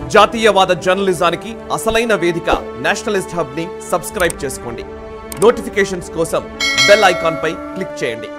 జాతీయవాద జర్నలిజానికి అసలైన వేదిక నేషనలిస్ట్ హబ్ ని సబ్స్క్రైబ్ చేసుకోండి నోటిఫికేషన్స్ కోసం బెల్ ఐకాన్ పై క్లిక్ చేయండి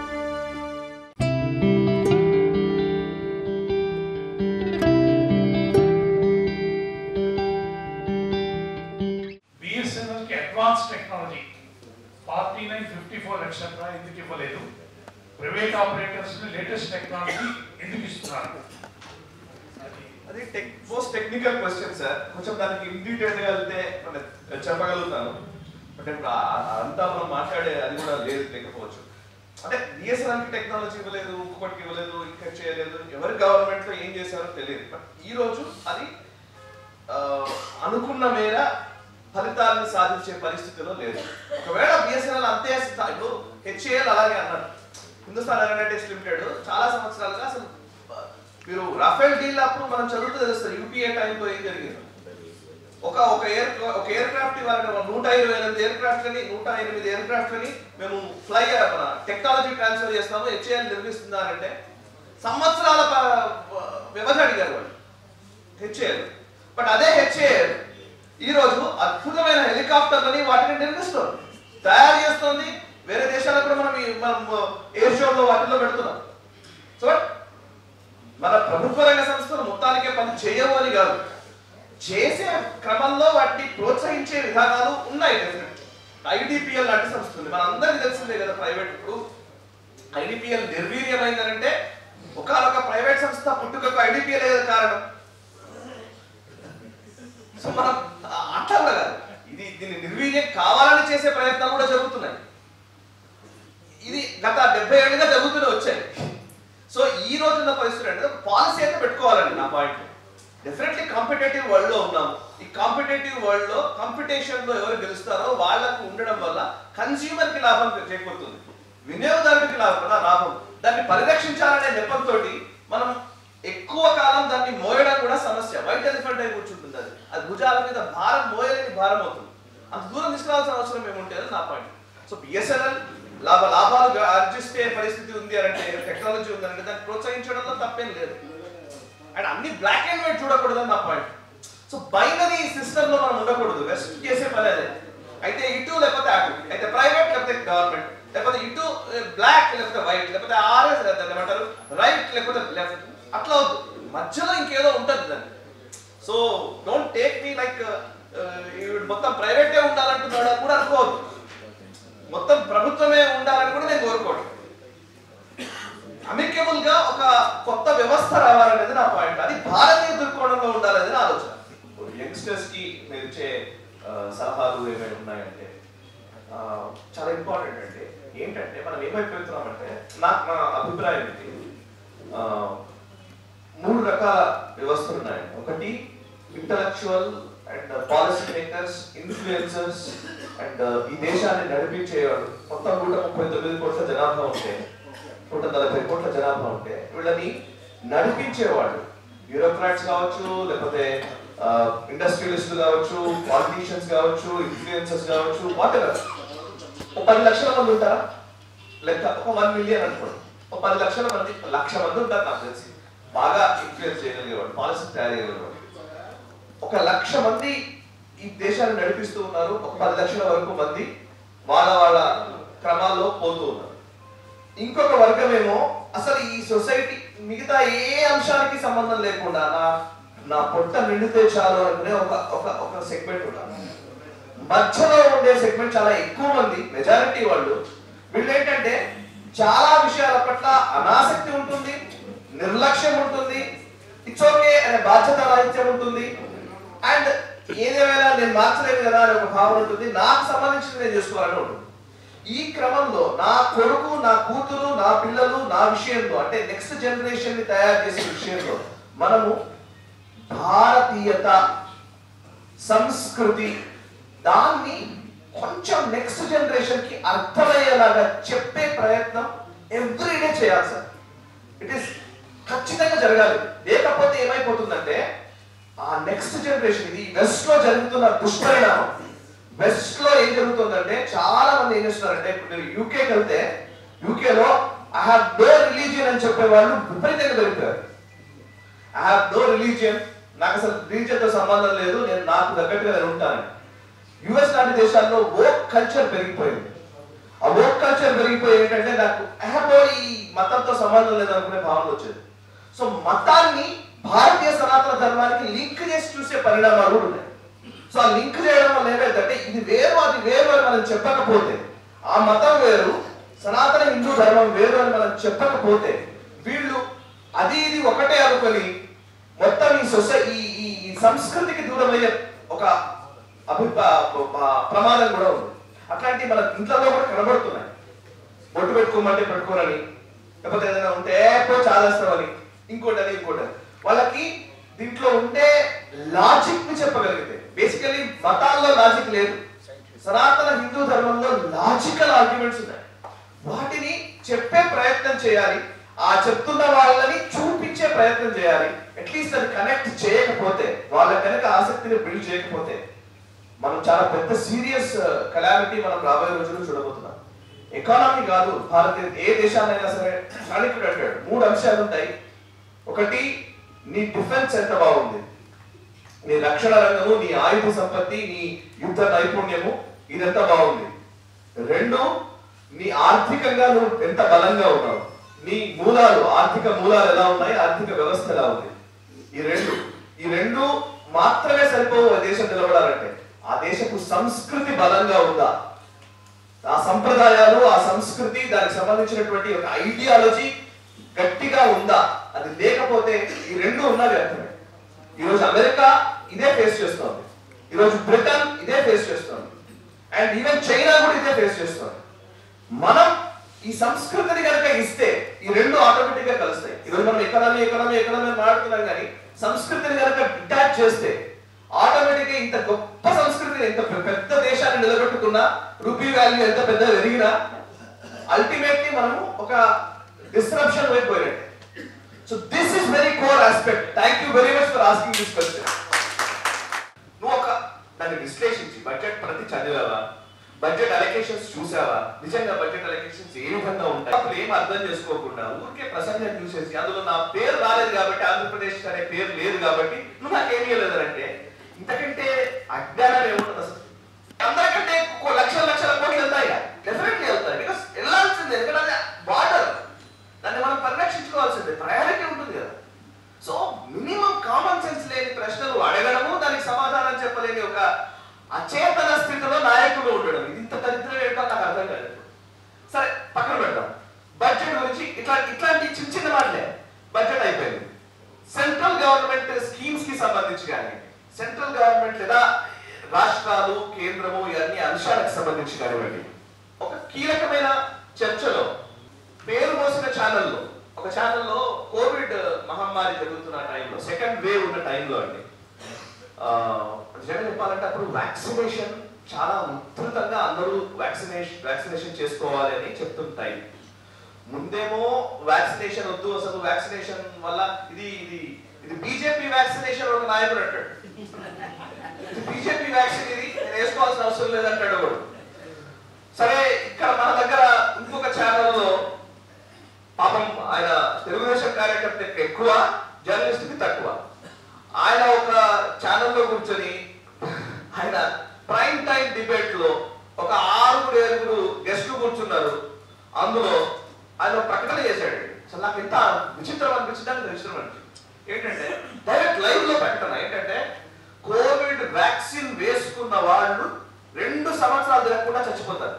బిఎస్ఎన్ఎల్ కి advance technology forty nine fifty four etcetera ఎందుకు ఇవ్వలేదు ప్రైవేట్ ఆపరేటర్స్ ని లేటెస్ట్ టెక్నాలజీ ఎందుకు ఇస్తున్నారు అది అది tech most technical question sir కొంచెం దానికి ఇన్ డీటెయిల్ గా వెళ్తే మనం చెప్పగలుగుతాను బట్ ఇప్పుడు ఆ- అంతా మనం మాట్లాడే అది కూడా లేదు లేకపోవచ్చు అంటే బిఎస్ఎన్ఎల్ కి టెక్నాలజీ ఇవ్వలేదు ఇంకొకటికి ఇవ్వలేదు ఇంకా చేయలేదు ఎవరి గవర్నమెంట్ లో ఏం చేశారో తెలియదు బట్ ఈ రోజు అది ఆ, అనుకున్న మేర ఫలితాలను సాధించే పరిస్థితిలో లేదు ఒకవేళ బిఎస్ఎన్ఎల్ అంతే స్థాయి- ఇప్పుడు హెచ్ఏఎల్ అలాగే అన్నారు హిందుస్థాన్ ఏరోనాటిక్స్ లిమిటెడ్ చాలా సంవత్సరాలుగా అసలు ఆ, మీరు రఫేల్ డీల్ అప్పుడు మనం చదువుతూ తెలుస్తుంది యూపీఏ టైంలో ఏం జరిగింది ఒక ఒక ఎయిర్ ఒక ఎయిర్ క్రాఫ్ట్ ఇవ్వాలంటే మనం నూట ఇరవై ఎనిమిది ఎయిర్ క్రాఫ్ట్ ని నూట ఎనిమిది ఎయిర్ క్రాఫ్ట్ ని మేము ఫ్లై మన టెక్నాలజీ ట్రాన్స్ఫర్ చేస్తాము హెచ్ఏఎల్ నిర్మిస్తున్నారంటే సంవత్సరాల ప- వ్యవధి అడిగారు వాళ్ళు హెచ్ఏఎల్ బట్ అదే హెచ్ఏఎల్ ఈ రోజు అద్భుతమైన హెలికాప్టర్లని వాటిని నిర్మిస్తుంది తయారు చేస్తుంది వేరే దేశాలకు కూడా మనం ఈ- మనం ఎయిర్ షోలో వాటిలో పెడుతున్నాం సో మన ప్రభుత్వ రంగ సంస్థలు మొత్తానికే పని చేయవు అని కాదు చేసే క్రమంలో వాటిని ప్రోత్సహించే విధానాలు ఉన్నాయి డెఫినెట్ ఐడిపిఎల్ లాంటి సంస్థ ఉంది మన అందరికీ తెలిసిందే కదా ప్రైవేట్ ఇప్పుడు ఐడిపిఎల్ నిర్వీర్యమైందనంటే ఒకనొక ప్రైవేట్ సంస్థ పుట్టుకకు ఐడిపిఎల్ ఏదో కారణం సో మనం ఆ- అట్లా కూడా కాదు ఇది దీన్ని నిర్వీర్యం కావాలని చేసే ప్రయత్నాలు కూడా జరుగుతున్నాయి ఇది గత డెబ్బై ఏళ్ళుగా జరుగుతూనే వచ్చాయి సో ఈ రోజున్న పరిస్థితి అంటే పాలసీ అయితే పెట్టుకోవాలండి నా పాయింట్ డెఫినెట్లీ కాంపిటేటివ్ వరల్డ్ లో ఉన్నాము ఈ కాంపిటేటివ్ వరల్డ్ లో కాంపిటీషన్ లో ఎవరు గెలుస్తారో వాళ్ళకు ఉండడం వల్ల కన్స్యూమర్ కి లాభం చేకూరుతుంది వినియోగదారుడికి లాభం కదా లాభం దాన్ని పరిరక్షించాలనే నెపంతో మనం ఎక్కువ కాలం దాన్ని మోయడం కూడా సమస్య వైట్ ఎలిఫెంట్ అయి కూర్చుంటుంది అది అది భుజాల మీద భారం మోయలేని భారం అవుతుంది అంత దూరం తీసుకురావాల్సిన అవసరం ఏముంటే అది నా పాయింట్ సో బిఎస్ఎన్ఎల్ లాభ లాభాలు గా- ఆర్జిస్తే పరిస్థితి ఉంది అంటే టెక్నాలజీ ఉందంటే దాన్ని ప్రోత్సహించడంలో తప్పేం లేదు అండ్ అన్ని బ్లాక్ అండ్ వైట్ చూడకూడదు నా పాయింట్ సో బైనరీ సిస్టమ్ లో మనం ఉండకూడదు వెస్ట్ చేసే పని అదే అయితే ఇటు లేకపోతే అటు అయితే ప్రైవేట్ లేకపోతే గవర్నమెంట్ లేకపోతే ఇటు బ్లాక్ లేకపోతే వైట్ లేకపోతే ఆర్ఎస్ ఏమంటారు రైట్ లేకపోతే లెఫ్ట్ అట్లా వద్దు మధ్యలో ఇంకేదో ఉంటుంది దాన్ని so don't take me like మొత్తం ప్రైవేటే ఉండాలంటున్నాడు అని కూడా అనుకోవద్దు మొత్తం ప్రభుత్వమే ఉండాలని కూడా నేను కోరుకోవడం అమికబుల్ గా ఒక కొత్త వ్యవస్థ రావాలనేది నా పాయింట్ అది భారతీయ దృక్కోణంలో ఉండాలనేది నా ఆలోచన యంగ్స్టర్స్ కి మీరు ఇచ్చే ఆ, సలహాలు ఏమైనా ఉన్నాయంటే ఆ, చాలా ఇంపార్టెంట్ అండి ఏంటంటే మనం ఏమైపోతున్నామంటే నాకు నా అభిప్రాయం ఇది ఆ, మూడు రకాల వ్యవస్థలు ఉన్నాయండి ఒకటి intellectual and policy makers influencers and ఈ దేశాన్ని నడిపించేవాడు మొత్తం నూట ముప్పై తొమ్మిది కోట్ల జనాభా ఉంటే నూట నలభై కోట్ల జనాభా ఉంటే వీళ్ళని నడిపించేవాళ్ళు బ్యూరోక్రాట్స్ కావచ్చు లేకపోతే ఇండస్ట్రియలిస్టులు కావచ్చు పాలిటీషియన్స్ కావచ్చు ఇన్ఫ్లుయెన్సర్స్ కావచ్చు వాట్ ఎవర్ ఒక పది లక్షల మంది ఉంటారా లెక్క ఒక వన్ మిలియన్ అనుకోండి ఒక పది లక్షల మంది లక్ష మంది ఉంటారు నాకు తెలిసి బాగా ఇన్ఫ్లుయెన్స్ చేయగలిగేవాడు పాలసీ తయారు చేయగలిగేవాడు ఒక లక్ష మంది ఈ దేశాన్ని నడిపిస్తూ ఉన్నారు ఒక పది లక్షల వరకు మంది వాళ్ళ వాళ్ళ క్రమాల్లో పోతూ ఉన్నారు ఇంకొక వర్గం ఏమో అసలు ఈ సొసైటీ మిగతా ఏ అంశానికి సంబంధం లేకుండా నా నా పొట్ట నిండితే చాలు అనుకునే ఒక ఒక ఒక సెగ్మెంట్ ఉన్నారు మధ్యలో ఉండే సెగ్మెంట్ చాలా ఎక్కువ మంది మెజారిటీ వాళ్ళు వీళ్ళు ఏంటంటే చాలా విషయాల పట్ల అనాసక్తి ఉంటుంది నిర్లక్ష్యం ఉంటుంది ఇట్స్ ఓకే అనే బాధ్యత రాహిత్యం ఉంటుంది అండ్ ఏదేమైనా నేను మార్చలేదు కదా అనే ఒక భావన ఉంటుంది నాకు సంబంధించింది నేను చేసుకోవాలని ఉంటుంది ఈ క్రమంలో నా కొడుకు నా కూతురు నా పిల్లలు నా విషయంలో అంటే నెక్స్ట్ జనరేషన్ ని తయారు చేసే విషయంలో మనము భారతీయత సంస్కృతి దాన్ని కొంచెం నెక్స్ట్ జనరేషన్ కి అర్థమయ్యేలాగా చెప్పే ప్రయత్నం ఎవ్రీడే చేయాలి సార్ ఇట్ ఈస్ ఖచ్చితంగా జరగాలి లేకపోతే ఏమైపోతుందంటే ఆ నెక్స్ట్ జనరేషన్ ఇది వెస్ట్ లో జరుగుతున్న దుష్పరిణామం వెస్ట్ లో ఏం జరుగుతుందంటే చాలా మంది ఏం చేస్తున్నారంటే ఇప్పుడు మీరు యూకేకి వెళ్తే యూకేలో ఐ హావ్ నో రిలీజియన్ అని చెప్పే వాళ్ళు విపరీతంగా దొరికారు ఐ హావ్ నో రిలీజియన్ నాకు అసలు రీజియన్తో సంబంధం లేదు నేను నాకు తగ్గట్టుగా నేను ఉంటాను యుఎస్ లాంటి దేశాల్లో ఓక్ కల్చర్ పెరిగిపోయింది ఆ ఓక్ కల్చర్ పెరిగిపోయి ఏంటంటే నాకు అహబో ఈ మతంతో సంబంధం లేదు అనుకునే భావన వచ్చేది సో మతాన్ని భారతీయ సనాతన ధర్మానికి లింక్ చేసి చూసే పరిణామాలు కూడా ఉన్నాయి సో ఆ లింక్ చేయడం వల్ల ఏమైందంటే ఇది వేరు అది వేరు అని మనం చెప్పకపోతే ఆ మతం వేరు సనాతన హిందూ ధర్మం వేరు అని మనం చెప్పకపోతే వీళ్ళు అది ఇది ఒకటే అనుకొని మొత్తం ఈ సొసైటీ ఈ ఈ సంస్కృతికి దూరమయ్యే ఒక అభిప్రా ప- ప్రమాదం కూడా ఉంది అట్లాంటి మన ఇంట్లో కూడా కనబడుతున్నాయి బొట్టు పెట్టుకోమంటే పెట్టుకోరని లేకపోతే ఏదైనా ఉంటే ఎప్పుడో చాలేస్తామని ఇంకోటని ఇంకోటని వాళ్ళకి దీంట్లో ఉండే లాజిక్ ని చెప్పగలిగితే బేసికలీ మతాల్లో లాజిక్ లేదు సనాతన హిందూ ధర్మంలో లాజికల్ ఆర్గ్యుమెంట్స్ ఉన్నాయి వాటిని చెప్పే ప్రయత్నం చేయాలి ఆ చెప్తున్న వాళ్ళని చూపించే ప్రయత్నం చేయాలి అట్లీస్ట్ అది కనెక్ట్ చేయకపోతే వాళ్ళ కనుక ఆసక్తిని బిల్డ్ చేయకపోతే మనం చాలా పెద్ద సీరియస్ కలామిటీ మనం రాబోయే రోజుల్లో చూడబోతున్నాం ఎకానమీ కాదు భారతీయ ఏ దేశాన్నైనా సరే చాణక్యుడు అంటాడు మూడు అంశాలు ఉంటాయి ఒకటి నీ డిఫెన్స్ ఎంత బాగుంది నీ రక్షణ రంగము నీ ఆయుధ సంపత్తి నీ యుద్ధ నైపుణ్యము ఇదంతా బాగుంది రెండు నీ ఆర్థికంగా నువ్వు ఎంత బలంగా ఉన్నావు నీ మూలాలు ఆర్థిక మూలాలు ఎలా ఉన్నాయి ఆర్థిక వ్యవస్థ ఎలా ఉంది ఈ రెండు ఈ రెండు మాత్రమే సరిపోవు ఆ దేశం నిలబడాలంటే ఆ దేశపు సంస్కృతి బలంగా ఉందా ఆ సంప్రదాయాలు ఆ సంస్కృతి దానికి సంబంధించినటువంటి ఒక ఐడియాలజీ గట్టిగా ఉందా అది లేకపోతే ఈ రెండు ఉన్నవి అర్థమే ఈరోజు అమెరికా ఇదే ఫేస్ చేస్తోంది ఈరోజు బ్రిటన్ ఇదే ఫేస్ చేస్తోంది అండ్ ఈవెన్ చైనా కూడా ఇదే ఫేస్ చేస్తోంది మనం ఈ సంస్కృతిని కనుక ఇస్తే ఈ రెండు ఆటోమేటిక్ గా కలుస్తాయి ఈరోజు మనం ఎకనామీ ఎకనామీ ఎకనామీ అని మాట్లాడుతున్నాం కానీ సంస్కృతిని కనుక డిటాచ్ చేస్తే ఆటోమేటిక్ గా ఇంత గొప్ప సంస్కృతిని ఎంత పె- పెద్ద దేశాన్ని నిలబెట్టుకున్నా రూపీ వాల్యూ ఎంత పెద్ద పెరిగినా అల్టిమేట్లీ మనము ఒక డిస్ట్రప్షన్ వైపు పోయినట్టే so this is very core aspect thank you very much for asking this question నువ్వు ఒక దాన్ని విశ్లేషించి బడ్జెట్ ప్రతి చదివావా బడ్జెట్ అలొకేషన్స్ చూసావా నిజంగా బడ్జెట్ అలొకేషన్స్ ఏ విధంగా ఉంటాయి అసలు ఏం అర్థం చేసుకోకుండా ఊరికే ప్రసంగం చూసేసి అందులో నా పేరు రాలేదు కాబట్టి ఆంధ్రప్రదేశ్ అనే పేరు లేదు కాబట్టి నువ్వు నాకేమీ లేదంటే ఇంతకంటే అజ్ఞానం ఏముంటుంది అసలు అందరికంటే ఎక్కువ లక్షల లక్షల కోట్లు వెళ్తాయి డెఫినెట్లీ వెళ్తాయి బికాస్ వెళ్ళాల్సిందే ఎందుకంటే బార్డర్ దాన్ని మనం పరిరక్షించుకోవాల్సిందే ప్రయారిటీ ఉంటుంది కదా సో మినిమం కామన్ సెన్స్ లేని ప్రశ్నలు అడగడము దానికి సమాధానం చెప్పలేని ఒక అచేతన స్థితిలో నాయకుడు ఉండడం ఇది ఇంత దరిద్రం ఏంటో నాకు అర్థం కాదు సరే పక్కన పెడదాం బడ్జెట్ గురించి ఇట్లా ఇట్లాంటి చిన్న చిన్న మాటలే బడ్జెట్ అయిపోయింది సెంట్రల్ గవర్నమెంట్ స్కీమ్స్ కి సంబంధించి కానీ సెంట్రల్ గవర్నమెంట్ లేదా రాష్ట్రాలు కేంద్రము ఇవన్నీ అంశాలకు సంబంధించి కానివ్వండి ఒక కీలకమైన చర్చలో పేరు మోసిన ఛానల్లో ఒక ఛానల్లో కోవిడ్ మహమ్మారి జరుగుతున్న టైంలో సెకండ్ వేవ్ ఉన్న టైంలో అండి ఆ, నిజంగా చెప్పాలంటే అప్పుడు వ్యాక్సినేషన్ చాలా ఉధృతంగా అందరూ వ్యాక్సినేషన్ వ్యాక్సినేషన్ చేసుకోవాలి అని చెప్తుంటాయి ముందేమో వ్యాక్సినేషన్ వద్దు అసలు వ్యాక్సినేషన్ వల్ల ఇది ఇది ఇది బీజేపీ వ్యాక్సినేషన్ ఒక నాయకుడు అంటాడు ఇది బీజేపీ వ్యాక్సిన్ ఇది నేను వేసుకోవాల్సిన అవసరం లేదంటాడు ఒకడు సరే ఇక్కడ మన దగ్గర ఇంకొక ఛానల్లో పాపం ఆయన తెలుగుదేశం కార్యకర్తకి ఎక్కువ జర్నలిస్ట్ కి తక్కువ ఆయన ఒక ఛానల్లో కూర్చొని ఆయన ప్రైమ్ టైం డిబేట్ లో ఒక ఆరుగురు ఏరుగురు గెస్టులు కూర్చున్నారు అందులో ఆయన ఒక ప్రకటన చేశాడు అసలు నాకు ఎంత విచిత్రం అనిపించింది నాకు విచిత్రం అనిపించింది ఏంటంటే డైరెక్ట్ లైవ్ లో ప్రకటన ఏంటంటే కోవిడ్ వ్యాక్సిన్ వేసుకున్న వాళ్ళు రెండు సంవత్సరాలు తిరగకుండా చచ్చిపోతారు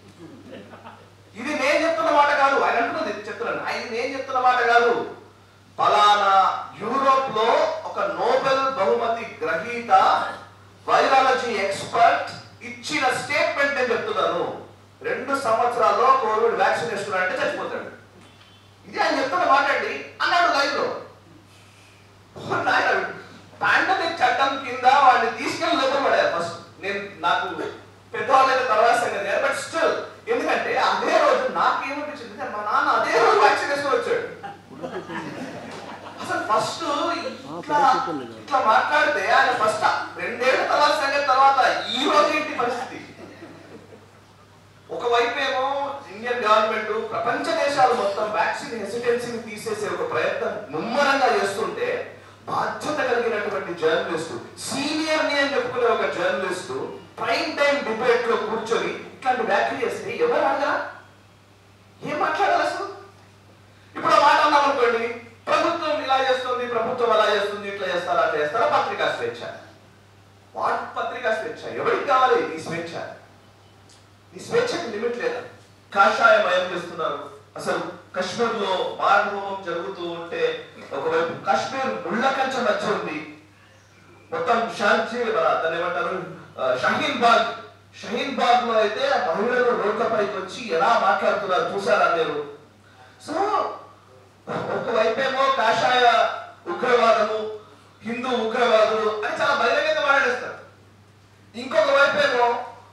ఇది నేను చెప్తున్న మాట కాదు ఆయన అంటున్నది చెప్తున్నాను ఆయన నేను చెప్తున్న మాట కాదు ఫలానా యూరోప్ లో ఒక నోబెల్ బహుమతి గ్రహీత వైరాలజీ ఎక్స్పర్ట్ ఇచ్చిన స్టేట్మెంట్ నేను చెప్తున్నాను రెండు సంవత్సరాల్లో కోవిడ్ వ్యాక్సిన్ వేసుకున్నాడంటే చచ్చిపోతాడు ఇది ఆయన చెప్తున్న మాట అండి అన్నాడు లైవ్ లో పాండమిక్ చట్టం కింద వాడిని తీసుకెళ్ళి లోపడేది ఫస్ట్ నేను నాకు పెద్దవాళ్ళైతే తర్వాత సంగతి బట్ స్టిల్ ఎందుకంటే అదే రోజు నాకేమనిపించింది అంటే మా నాన్న అదే రోజు వ్యాక్సిన్ వేసుకొని వచ్చాడు అసలు ఫస్ట్ ఇట్లా ఇట్లా మాట్లాడితే ఆయన ఫస్ట్ రెండేళ్ల తర్వాత సంగతి తర్వాత ఈ రోజు ఏంటి పరిస్థితి ఒకవైపు ఏమో ఇండియన్ గవర్నమెంట్ ప్రపంచ దేశాలు మొత్తం వ్యాక్సిన్ హెసిటెన్సీని తీసేసే ఒక ప్రయత్నం ముమ్మరంగా చేస్తుంటే బాధ్యత కలిగినటువంటి జర్నలిస్టు సీనియర్ ని అని చెప్పుకునే ఒక జర్నలిస్టు ప్రైమ్ టైం డిబేట్ లో కూర్చొని ఇట్లాంటి వ్యాఖ్యలు చేస్తే ఎవరు అడగరా ఏం మాట్లాడాలి అసలు ఇప్పుడు ఆ మాట అన్నాం అనుకోండి ప్రభుత్వం ఇలా చేస్తుంది ప్రభుత్వం అలా చేస్తుంది ఇట్లా చేస్తారా అట్లా చేస్తారా పత్రికా స్వేచ్ఛ వాట్ పత్రికా స్వేచ్ఛ ఎవరికి కావాలి ఈ స్వేచ్ఛ ఈ స్వేచ్ఛకి లిమిట్ లేదా కాషాయమయం చేస్తున్నారు అసలు కశ్మీర్ లో మారణహోమం జరుగుతూ ఉంటే ఒకవైపు కాశ్మీర్ ముళ్ళ కంచె మధ్య ఉంది మొత్తం శాంతి మన దాన్ని ఏమంటారు ఆ, షహీన్ బాగ్ షహీన్ బాగ్ లో అయితే మహిళలు రోడ్లపైకి వచ్చి ఎలా మాట్లాడుతున్నారు చూసారా మీరు సో ఒకవైపేమో కాషాయ ఉగ్రవాదము హిందూ ఉగ్రవాదులు అని చాలా బహిరంగంగా మాట్లాడేస్తారు ఇంకొక వైపేమో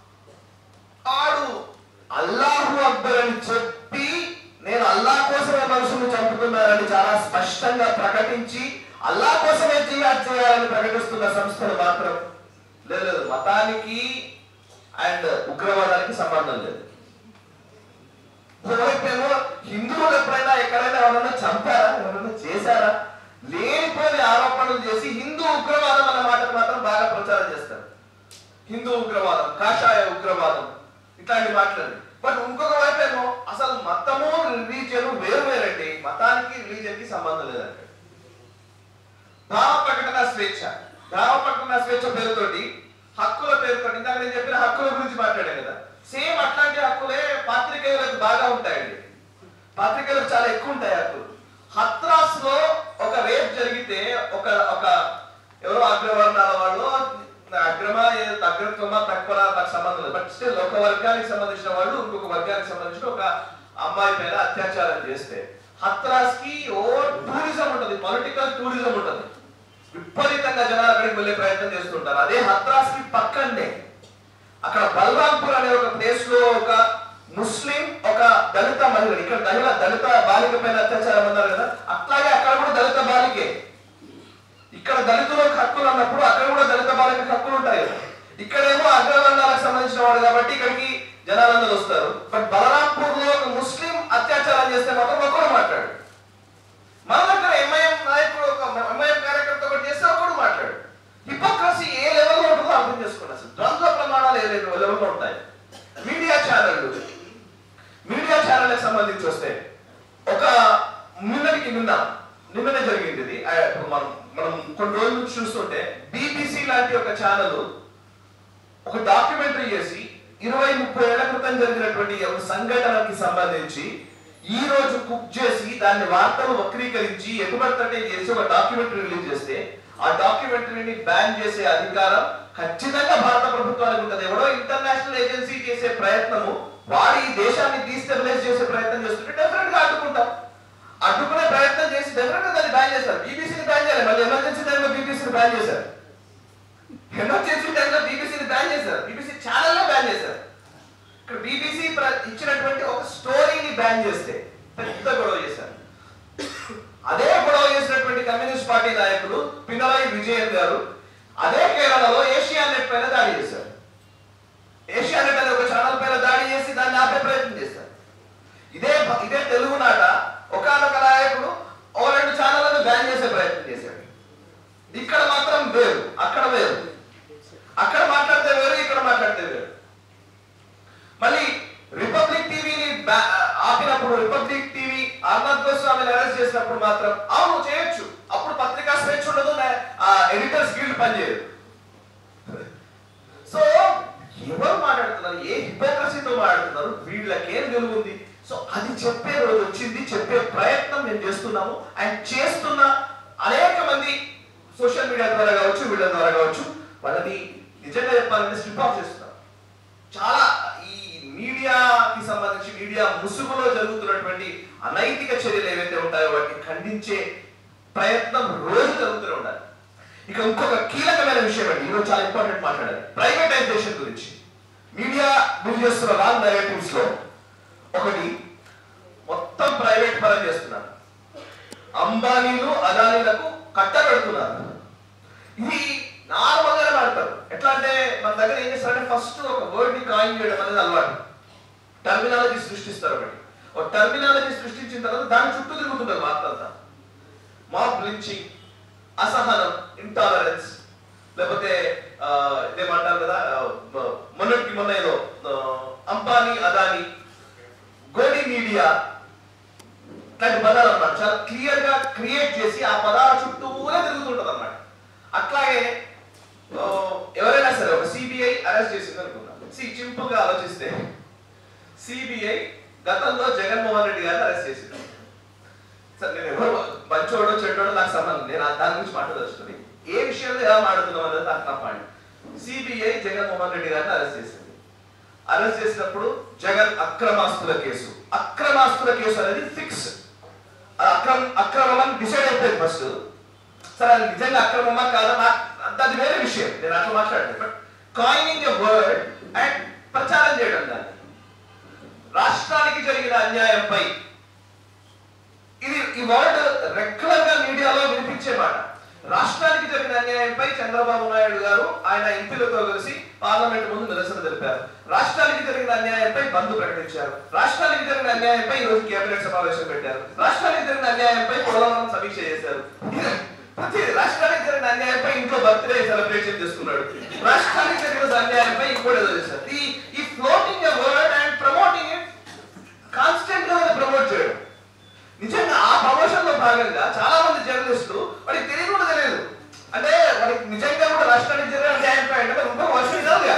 ఆడు అల్లాహు అక్బర్ అని చెప్పి నేను అల్లా కోసమే మనుషులు చంపుతున్నానని చాలా స్పష్టంగా ప్రకటించి అల్లా కోసమే జిహాద్ చేయాలని ప్రకటిస్తున్న సంస్థలు మాత్రం లేదు లేదు, మతానికి అండ్ ఉగ్రవాదానికి సంబంధం లేదు ఒకవైపేమో హిందువులు ఎప్పుడైనా ఎక్కడైనా ఎవరైనా చంపారా ఎవరైనా చేశారా లేనిపోని ఆరోపణలు చేసి హిందూ ఉగ్రవాదం అన్న మాటను మాత్రం బాగా ప్రచారం చేస్తారు హిందూ ఉగ్రవాదం కాషాయ ఉగ్రవాదం ఇట్లాంటి మాట్లాడి బట్ ఇంకొక వైపు ఏమో అసలు మతము రిలీజియన్ వేరు వేరండి మతానికి రిలీజియన్ కి సంబంధం లేదండి భావ ప్రకటన స్వేచ్ఛ భావ ప్రకటన స్వేచ్ఛ పేరుతోటి హక్కుల పేరుతోటి ఇందాక నేను చెప్పిన హక్కుల గురించి మాట్లాడాను కదా సేమ్ అట్లాంటి హక్కులే పాత్రికేయులకు బాగా ఉంటాయండి పాత్రికేయులకు చాలా ఎక్కువ ఉంటాయి హక్కులు హత్రాస్ లో ఒక రేప్ జరిగితే ఒక ఒక ఎవరో అగ్రవర్ణాల వాళ్ళు అగ్రమ ఏ- అగ్రత్వమా తక్కువ నాకు సంబంధం లేదు బట్ స్టిల్ ఒక వర్గానికి సంబంధించిన వాళ్ళు ఇంకొక వర్గానికి సంబంధించిన ఒక అమ్మాయి పైన అత్యాచారం చేస్తే హత్రాస్ కి ఓ టూరిజం ఉంటుంది పొలిటికల్ టూరిజం ఉంటుంది విపరీతంగా జనాలు అక్కడికి వెళ్ళే ప్రయత్నం చేస్తుంటారు అదే హత్రాస్ కి పక్కనే అక్కడ బలరాంపూర్ అనే ఒక ప్లేస్ లో ఒక ముస్లిం ఒక దళిత మహిళ ఇక్కడ దళిత దళిత బాలిక పైన అత్యాచారం అన్నారు కదా అట్లాగే అక్కడ కూడా దళిత బాలికే ఇక్కడ దళితులకు హక్కులు అన్నప్పుడు అక్కడ కూడా దళిత బాలికలకు హక్కులు ఉంటాయి కదా ఇక్కడేమో అగ్రవర్ణాలకు సంబంధించిన వాడు కాబట్టి ఇక్కడికి జనాలందరూ వస్తారు బట్ బలరాంపూర్ లో ఒక ముస్లిం అత్యాచారం చేస్తే మాత్రం ఒకరు మాట్లాడు మన దగ్గర ఎంఐఎం నాయకుడు ఒక ఎంఐఎం కార్యకర్త ఒకటి చేస్తే ఒకడు మాట్లాడు హిపోక్రసీ ఏ లెవెల్లో ఉంటుందో అర్థం చేసుకోండి అసలు ద్వంద్వ ప్రమాణాలు ఏ లెవెల్లో ఉంటాయి మీడియా ఛానళ్ళు మీడియా ఛానళ్ళకి సంబంధించి వస్తే ఒక నిన్నటికి నిన్న నిన్ననే జరిగింది ఇది ఆ, ఇప్పుడు మనం మనం కొన్ని రోజుల నుంచి చూస్తుంటే బీబీసీ లాంటి ఒక ఛానల్ ఒక డాక్యుమెంటరీ చేసి ఇరవై ముప్పై ఏళ్ల క్రితం జరిగినటువంటి ఒక సంఘటనకి సంబంధించి ఈ రోజు కుక్ చేసి దాన్ని వార్తలు వక్రీకరించి ఎటుబడితే చేసి ఒక డాక్యుమెంటరీ రిలీజ్ చేస్తే ఆ డాక్యుమెంటరీని బ్యాన్ చేసే అధికారం ఖచ్చితంగా భారత ప్రభుత్వానికి ఉంటుంది ఎవడో ఇంటర్నేషనల్ ఏజెన్సీ చేసే ప్రయత్నము వాడు ఈ దేశాన్ని డీస్టెబిలైజ్ చేసే ప్రయత్నం చేస్తుంటే డెఫినెట్ గా అడ్డుకుంటాం అడ్డుకునే ప్రయత్నం చేసి డెఫినెట్ గా దాన్ని బ్యాన్ చేస్తారు బీబీసీని బ్యాన్ చేయాలి మళ్ళీ ఎమర్జెన్సీ టైంలో బీబీసీని బ్యాన్ చేశారు ఎమర్జెన్సీ టైంలో బీబీసీని బ్యాన్ చేశారు బీబీసీ ఛానల్లో బ్యాన్ చేశారు ఇక్కడ బీబీసీ ఇచ్చినటువంటి ఒక స్టోరీని బ్యాన్ చేస్తే పెద్ద గొడవ చేశారు అదే గొడవ చేసినటువంటి కమ్యూనిస్ట్ పార్టీ నాయకుడు పినరాయి విజయన్ గారు అదే కేరళలో ఏషియా నెట్ పైన దాడి చేశారు ఏషియా నెట్ అనే ఒక ఛానల్ పైన దాడి చేసి దాన్ని ఆపే ప్రయత్నం చేశారు ఇదే ఇదే తెలుగు నాట ఒకనొక నాయకుడు ఓ రెండు ఛానళ్లను బ్యాన్ చేసే ప్రయత్నం చేశాడు ఇక్కడ మాత్రం వేరు అక్కడ వేరు అక్కడ మాట్లాడితే వేరు ఇక్కడ మాట్లాడితే వేరు మళ్ళీ రిపబ్లిక్ టీవీని ఆపినప్పుడు రిపబ్లిక్ టీవీ అర్నబ్ గోస్వామిని అరెస్ట్ చేసినప్పుడు మాత్రం అవును చేయొచ్చు అప్పుడు పత్రికా స్వేచ్ఛ ఉండదు ఎడిటర్స్ గిల్డ్ పనిచేయదు సో ఎవరు మాట్లాడుతున్నారు ఏ హిపోక్రసీతో మాట్లాడుతున్నారు వీళ్ళకేం ఉంది సో అది చెప్పే రోజు వచ్చింది చెప్పే ప్రయత్నం మేము చేస్తున్నాము అండ్ చేస్తున్న అనేక మంది సోషల్ మీడియా ద్వారా కావచ్చు వీళ్ళ ద్వారా కావచ్చు వాళ్ళని నిజంగా చెప్పాలంటే స్లిప్ ఆఫ్ చేస్తున్నారు చాలా ఈ మీడియాకి సంబంధించి మీడియా ముసుగులో జరుగుతున్నటువంటి అనైతిక చర్యలు ఏవైతే ఉంటాయో వాటిని ఖండించే ప్రయత్నం రోజు జరుగుతూనే ఉండాలి ఇక ఇంకొక కీలకమైన విషయం అండి ఈరోజు చాలా ఇంపార్టెంట్ మాట్లాడాలి ప్రైవేటైజేషన్ గురించి మీడియా బిల్ చేస్తున్న రాంగ్ నరేటివ్స్ లో ఒకటి మొత్తం ప్రైవేట్ పరం చేస్తున్నారు అంబానీలు అదానీలకు కట్టబెడుతున్నారు ఇది నార్మల్ గానే వాడతారు ఎట్లా అంటే మన దగ్గర ఏం చేస్తారంటే ఫస్ట్ ఒక వర్డ్ ని కాయిన్ చేయడం అనేది అలవాటు టర్మినాలజీ సృష్టిస్తారు ఒకటి ఒక టర్మినాలజీ సృష్టించిన తర్వాత దాని చుట్టూ తిరుగుతుంటారు వార్త అంతా మాబ్ బ్లించింగ్ అసహనం ఇంటాలరెన్స్ లేకపోతే ఆ, ఇదేమంటారు కదా ఆ, మ- మొన్నటికి మొన్న ఏదో ఆ, అంబానీ అదానీ గోడి మీడియా ఇట్లాంటి పదాలు అన్నమాట చాలా క్లియర్ గా క్రియేట్ చేసి ఆ పదాల చుట్టూనే తిరుగుతుంటది అన్నమాట అట్లాగే ఆ, ఎవరైనా సరే ఒక సిబిఐ అరెస్ట్ చేసింది అనుకుందాం సి సింపుల్ గా ఆలోచిస్తే సిబిఐ గతంలో జగన్మోహన్ రెడ్డి గారిని అరెస్ట్ చేసింది సార్ నేను ఎవరు మంచోడో చెడ్డోడో నాకు సంబంధం నేను ఆ దాని గురించి మాట్లాడదలుచుకుని ఏ విషయంలో ఎలా మాట్లాడుతున్నాం అనేది నాకు నా పాయింట్ సిబిఐ జగన్మోహన్ రెడ్డి గారిని అరెస్ట్ చేసింది అరెస్ట్ చేసినప్పుడు జగన్ అక్రమాస్తుల కేసు అక్రమాస్తుల కేసు అనేది ఫిక్స్ అక్రమ అక్రమం అని డిసైడ్ అయిపోయింది ఫస్ట్ సరే అది నిజంగా అక్రమమా కాదా నాకు అంత అది వేరే విషయం నేను అట్లా మాట్లాడలేదు but coining a word and ప్రచారం చేయడం దాన్ని రాష్ట్రానికి జరిగిన అన్యాయంపై ఇది ఈ వర్డ్ రెగ్యులర్ గా మీడియాలో వినిపించే మాట రాష్ట్రానికి జరిగిన అన్యాయంపై చంద్రబాబు నాయుడు గారు ఆయన ఎంపీలతో కలిసి పార్లమెంట్ ముందు నిరసన తెలిపారు రాష్ట్రానికి జరిగిన అన్యాయంపై బంద్ ప్రకటించారు రాష్ట్రానికి జరిగిన అన్యాయంపై ఈ రోజు కేబినెట్ సమావేశం పెట్టారు రాష్ట్రానికి జరిగిన అన్యాయంపై పోలవరం సమీక్ష చేశారు ఇది ప్రతి రాష్ట్రానికి జరిగిన అన్యాయంపై ఇంట్లో బర్త్డే సెలబ్రేషన్ చేసుకున్నాడు రాష్ట్రానికి జరిగిన అన్యాయంపై ఇంకోటి ఏదో చేశారు ఈ ఈ floating a word and promoting it constant గా ప్రమోట్ చేయడం నిజంగా ఆ ప్రమోషన్ లో భాగంగా చాలా మంది జర్నలిస్టులు వాడికి తెలియదు కూడా తెలియదు అంటే వాడికి నిజంగా కూడా రాష్ట్రానికి జరిగిన అన్యాయం పై అంటే మరి ఇంకొక వర్షం కాదుగా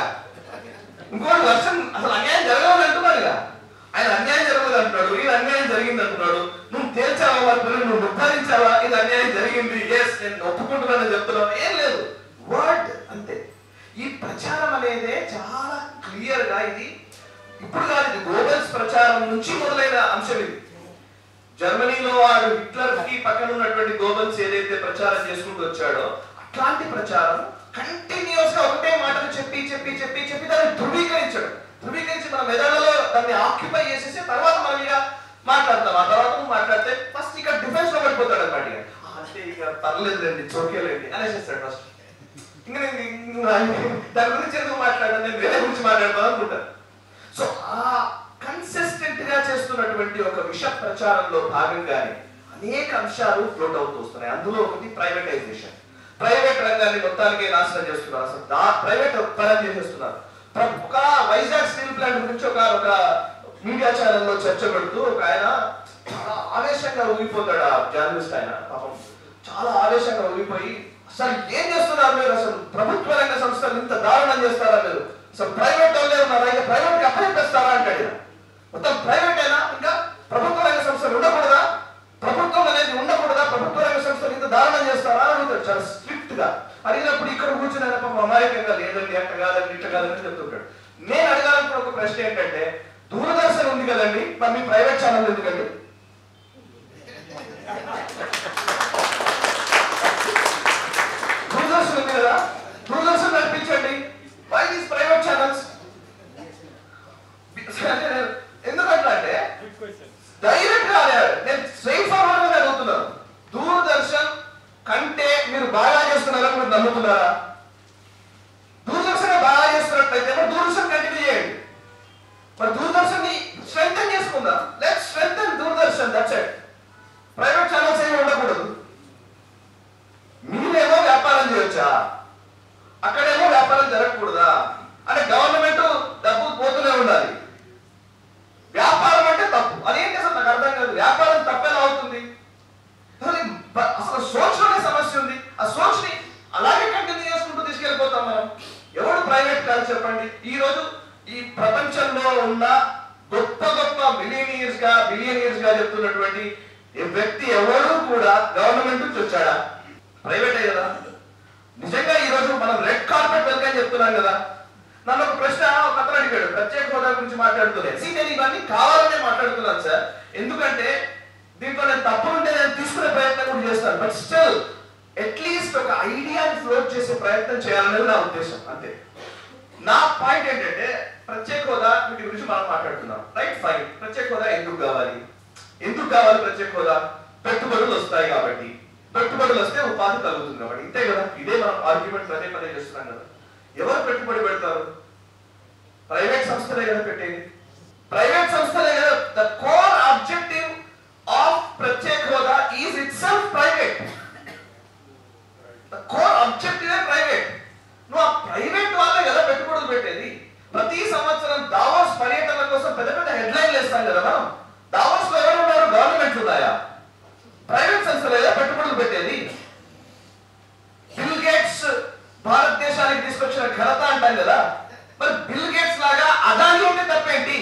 ఇంకోటి వర్షం అసలు అన్యాయం జరగదు అంటున్నాడుగా ఆయన అన్యాయం జరగదు అంటున్నాడు ఇది అన్యాయం జరిగింది అంటున్నాడు నువ్వు తేల్చావా వారి పిల్లలు నువ్వు నిర్ధారించావా ఇది అన్యాయం జరిగింది ఎస్ నేను ఒప్పుకుంటున్నానని చెప్తున్నావు ఏం లేదు వర్డ్ అంతే ఈ ప్రచారం అనేదే చాలా క్లియర్ గా ఇది ఇప్పుడు కాదు ఇది గోబెల్స్ ప్రచారం నుంచి మొదలైన అంశం ఇది జర్మనీలో వాడు హిట్లర్ కి పక్కన ఉన్నటువంటి గోబల్స్ ఏదైతే ప్రచారం చేసుకుంటూ వచ్చాడో అట్లాంటి ప్రచారం కంటిన్యూస్ గా ఒకటే మాటలు చెప్పి చెప్పి చెప్పి చెప్పి దాన్ని ధృవీకరించడం ధృవీకరించి మన మెదడులో దాన్ని ఆక్యుపై చేసేసి తర్వాత మనం ఇక మాట్లాడతాం ఆ తర్వాత నువ్వు మాట్లాడితే ఫస్ట్ ఇక డిఫెన్స్ లో పడిపోతాడు అనమాట ఇక "ఆ, అంటే ఇక పర్లేదులేండి చోకేలేండి అనేసేస్తాడు ఫస్ట్ ఇంకా నేను ఇంకా దాని గురించి ఎందుకు మాట్లాడాను నేను వేరే గురించి మాట్లాడతాను అనుకుంటాను సో ఆ కన్సిస్టెంట్ గా చేస్తున్నటువంటి ఒక విష ప్రచారంలో భాగంగానే అనేక అంశాలు ఫ్లోట్ అవుతూ వస్తున్నాయి అందులో ఒకటి ప్రైవేటైజేషన్ ప్రైవేట్ రంగాన్ని మొత్తానికి నాశనం చేస్తున్నారు అసలు దా ప్రైవేట్ పరం చేసేస్తున్నారు ప్ర- ఒక వైజాగ్ స్టీల్ ప్లాంట్ గురించి ఒక ఒక మీడియా ఛానల్లో చర్చ పెడుతూ ఒక ఆయన చాలా ఆవేశంగా ఊగిపోతాడు ఆ జర్నలిస్ట్ ఆయన పాపం చాలా ఆవేశంగా ఊగిపోయి అసలు ఏం చేస్తున్నారు మీరు అసలు ప్రభుత్వ రంగ సంస్థలు ఇంత దారుణం చేస్తారా మీరు అసలు ప్రైవేట్ వాళ్ళే ఉన్నారా ఇంకా ప్రైవేట్ కి అప్పచెప్పేస్తారా అంటాడు ఈయన. మొత్తం ప్రైవేట్ అయినా ఇంకా ప్రభుత్వ రంగ సంస్థలు ఉండకూడదా ప్రభుత్వం అనేది ఉండకూడదా ప్రభుత్వ రంగ సంస్థలు ఇంత దారుణం చేస్తారా అని అడుగుతాడు చాలా స్ట్రిక్ట్ గా అడిగినప్పుడు ఇక్కడ కూర్చుని ఆయన పాపం అమాయకంగా లేదండి అట్ట కాదండి ఇట్ట కాదండి చెప్తుంటాడు నేను అడగాలనుకున్న ఒక ప్రశ్న ఏంటంటే దూరదర్శన్ ఉంది కదండి మరి మీ ప్రైవేట్ ఛానల్ ఎందుకండి దూరదర్శన్ ఉంది కదా దూరదర్శన్ నడిపించండి వై దీస్ ప్రైవేట్ ఛానల్స్ ఎందుకంటే అంటే డైరెక్ట్ గా అడిగాడు నేను స్ట్రైట్ ఫార్వర్డ్ గా అడుగుతున్నాను దూరదర్శన్ కంటే మీరు బాగా చేస్తున్నారని మీరు నమ్ముతున్నారా దూరదర్శన్ బాగా చేస్తున్నట్లయితే మరి దూరదర్శన్ కంటిన్యూ చేయండి మరి దూరదర్శన్ ని స్ట్రెంగ్ చేసుకుందాం let strength Doordarshan that's it private channels ఏమి ఉండకూడదు మీరేమో వ్యాపారం చేయొచ్చా అక్కడేమో వ్యాపారం జరగకూడదా అంటే గవర్నమెంట్ డబ్బు పోతూనే ఉండాలి వ్యాపారం అంటే తప్పు అదేంటి అసలు నాకు అర్థం కాదు వ్యాపారం తప్పెలా అవుతుంది అసలు ఈ బ- అసలు సోచ్లోనే సమస్య ఉంది ఆ సోచ్ ని అలాగే కంటిన్యూ చేసుకుంటూ తీసుకెళ్ళిపోతాం మనం ఎవడు ప్రైవేట్ కాదు చెప్పండి ఈ రోజు ఈ ప్రపంచంలో ఉన్న గొప్ప గొప్ప మిలియనియర్స్ గా బిలియనియర్స్ గా చెప్తున్నటువంటి ఈ వ్యక్తి ఎవరు కూడా గవర్నమెంట్ నుంచి వచ్చాడా ప్రైవేటే కదా నిజంగా ఈ రోజు మనం రెడ్ కార్పెట్ వెల్కమ్ చెప్తున్నాం కదా నన్ను ఒక ప్రశ్న ఒక అతను అడిగాడు ప్రత్యేక హోదా గురించి మాట్లాడుతున్నాను సీ నేను ఇవన్నీ కావాలనే మాట్లాడుతున్నాను సార్ ఎందుకంటే దీంట్లో నేను తప్పు ఉంటే నేను తీసుకునే ప్రయత్నం కూడా చేస్తాను బట్ స్టిల్ అట్లీస్ట్ ఒక ఐడియాని ఫ్లోట్ చేసే ప్రయత్నం చేయాలనేది నా ఉద్దేశం అంతే నా పాయింట్ ఏంటంటే ప్రత్యేక హోదా వీటి గురించి మనం మాట్లాడుతున్నాం రైట్ ఫైన్ ప్రత్యేక హోదా ఎందుకు కావాలి ఎందుకు కావాలి ప్రత్యేక హోదా పెట్టుబడులు వస్తాయి కాబట్టి పెట్టుబడులు వస్తే ఉపాధి కలుగుతుంది కాబట్టి ఇంతే కదా ఇదే మనం ఆర్గ్యుమెంట్ పదే పదే చేస్తున్నాం కదా ఎవరు పెట్టుబడి పెడతారు ప్రైవేట్ సంస్థలే కదా పెట్టేది ప్రైవేట్ సంస్థలే కదా ద కోర్ ఆబ్జెక్టివ్ ఆఫ్ ప్రత్యేక హోదా is it self private core ఆబ్జెక్టివే ప్రైవేట్ నువ్వు ఆ ప్రైవేట్ వాళ్ళే కదా పెట్టుబడులు పెట్టేది ప్రతి సంవత్సరం దావోస్ పర్యటన కోసం పెద్ద పెద్ద హెడ్లైన్లు వేస్తాం కదా మనం దావోస్ లో ఎవరు ఉన్నారు గవర్నమెంట్ ఉన్నాయా ప్రైవేట్ సంస్థలు కదా పెట్టుబడులు పెట్టేది బిల్ గేట్స్ భారతదేశానికి తీసుకొచ్చిన ఘనత అంటాం కదా మరి బిల్ గేట్స్ లాగా అదాని ఉంటే తప్పేంటి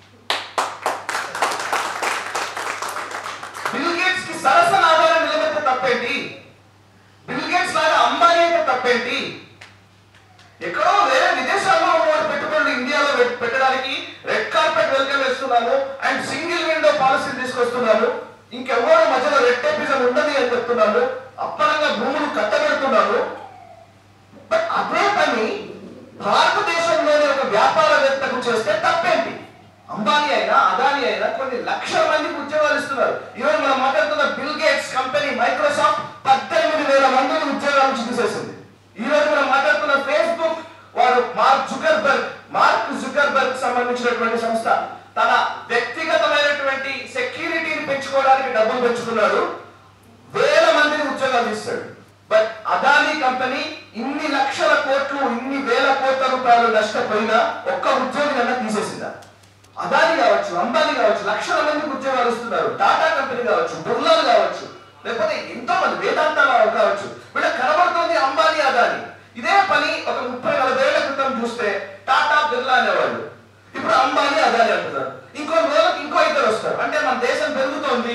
బిల్ గేట్స్ కి సరసన ఆధారం నిలబెడితే తప్పేంటి బిల్ గేట్స్ లాగా అంబానీ అయితే తప్పేంటి ఎక్కడో వేరే విదేశాల్లో ఉన్నవాడు పెట్టుబడులు ఇండియాలో పెట్- పెట్టడానికి రెడ్ కార్పెట్ వెల్కమ్ చేస్తున్నాను అండ్ సింగిల్ విండో పాలసీ తీసుకొస్తున్నాను ఇంకెవ్వరు మధ్యలో రెడ్ టేపిజం ఉండదు అని చెప్తున్నాను అప్పనంగా భూములు కట్టబెడుతున్నాను బట్ అదే పని భారతదేశంలోని ఒక వ్యాపారవేత్తకు చేస్తే తప్పేంటి అంబానీ అయినా అదానీ అయినా కొన్ని లక్షల మందికి ఉద్యోగాలు ఇస్తున్నారు ఈరోజు మనం మాట్లాడుతున్న బిల్ గేట్స్ కంపెనీ మైక్రోసాఫ్ట్ పద్దెనిమిది వేల మందిని ఉద్యోగాల నుంచి తీసేసింది ఈ రోజు మనం మాట్లాడుతున్న ఫేస్బుక్ వారు మార్క్ జుకర్బర్గ్ మార్క్ జుకర్బర్గ్ సంబంధించినటువంటి సంస్థ తన వ్యక్తిగతమైనటువంటి సెక్యూరిటీని పెంచుకోవడానికి డబ్బులు పెంచుకున్నాడు వేల మందిని ఉద్యోగాలు ఇస్తాడు బట్ అదానీ కంపెనీ ఇన్ని లక్షల కోట్లు ఇన్ని వేల కోట్ల రూపాయలు నష్టపోయినా ఒక్క ఉద్యోగినన్నా తీసేసిందా అదాని కావచ్చు అంబానీ కావచ్చు లక్షల మందికి ఉద్యోగాలు ఇస్తున్నారు టాటా కంపెనీ కావచ్చు బిర్లాలు కావచ్చు లేకపోతే ఎంతో మంది వేదాంత కావచ్చు వీళ్ళ కనబడుతుంది అంబానీ అదాని ఇదే పని ఒక ముప్పై నలభై ఏళ్ల క్రితం చూస్తే టాటా బిర్లా అనేవాళ్ళు ఇప్పుడు అంబానీ అదాని అంటున్నారు ఇంకో రోజులకు ఇంకో ఇద్దరు వస్తారు అంటే మన దేశం పెరుగుతోంది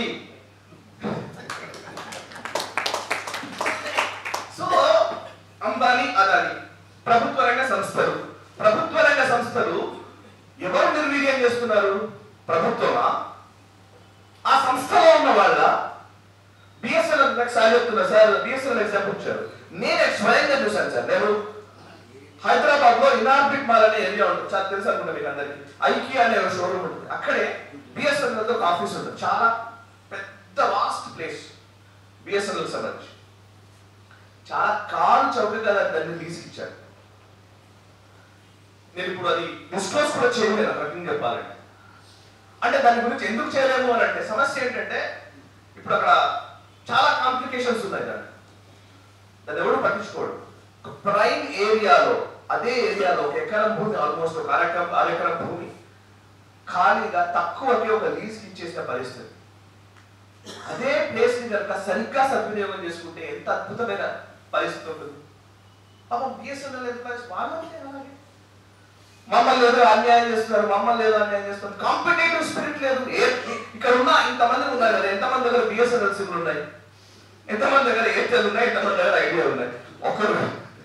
సో అంబానీ అదాని ప్రభుత్వ రంగ సంస్థలు ప్రభుత్వ రంగ సంస్థలు ఎవరు నిర్వీర్యం చేస్తున్నారు ప్రభుత్వమా ఆ సంస్థలో ఉన్న వాళ్ళ బిఎస్ఎన్ఎల్ నాకు సార్ చెప్తున్నా సార్ బిఎస్ఎన్ఎల్ ఎగ్జాంపుల్ ఇచ్చారు నేను స్వయంగా చూశాను సార్ నేను హైదరాబాద్ లో ఇనార్బిట్ మాల్ అనే ఏరియా ఉంటుంది చాలా తెలుసు అనుకుంటా మీకు అందరికి ఐకియా అనే ఒక షోరూమ్ ఉంటుంది అక్కడే బిఎస్ఎన్ఎల్ ఒక ఆఫీస్ ఉంటుంది చాలా పెద్ద వాస్ట్ ప్లేస్ బిఎస్ఎన్ఎల్ సంబంధించి చాలా కాలు చౌకగా దాన్ని తీసుకిచ్చారు నేను ఇప్పుడు అది డిస్క్లోజ్ కూడా చేయలేను ఒక రకంగా చెప్పాలంటే అంటే దాని గురించి ఎందుకు చేయలేము అని అంటే సమస్య ఏంటంటే ఇప్పుడు అక్కడ చాలా కాంప్లికేషన్స్ ఉన్నాయి దాన్ని దాన్ని ఎవరు పట్టించుకోడు ఒక ప్రైమ్ ఏరియాలో అదే ఏరియాలో ఒక ఎకరం భూమి ఆల్మోస్ట్ ఒక అరెకరం అరెకరం భూమి ఖాళీగా తక్కువకి ఒక లీజ్కి ఇచ్చేసిన పరిస్థితి అదే ప్లేస్ ని కనుక సరిగ్గా సద్వినియోగం చేసుకుంటే ఎంత అద్భుతమైన పరిస్థితి ఉంటుంది పాపం బిఎస్ఎన్ఎల్ ఎంప్లాయీస్ వాళ్ళు అంతే అలాగే మమ్మల్ని ఏదో అన్యాయం చేస్తున్నారు మమ్మల్ని ఏదో అన్యాయం చేస్తున్నారు కాంపిటేటివ్ స్పిరిట్ లేదు ఏ- ఇక్కడ ఉన్న ఇంతమంది ఉన్నారు కదా ఎంతమంది దగ్గర బిఎస్ఎన్ఎల్ సిమ్లు ఉన్నాయి ఎంతమంది దగ్గర ఎయిర్టెల్ ఉన్నాయి ఎంతమంది దగ్గర ఐడియా ఉన్నాయి ఒకరు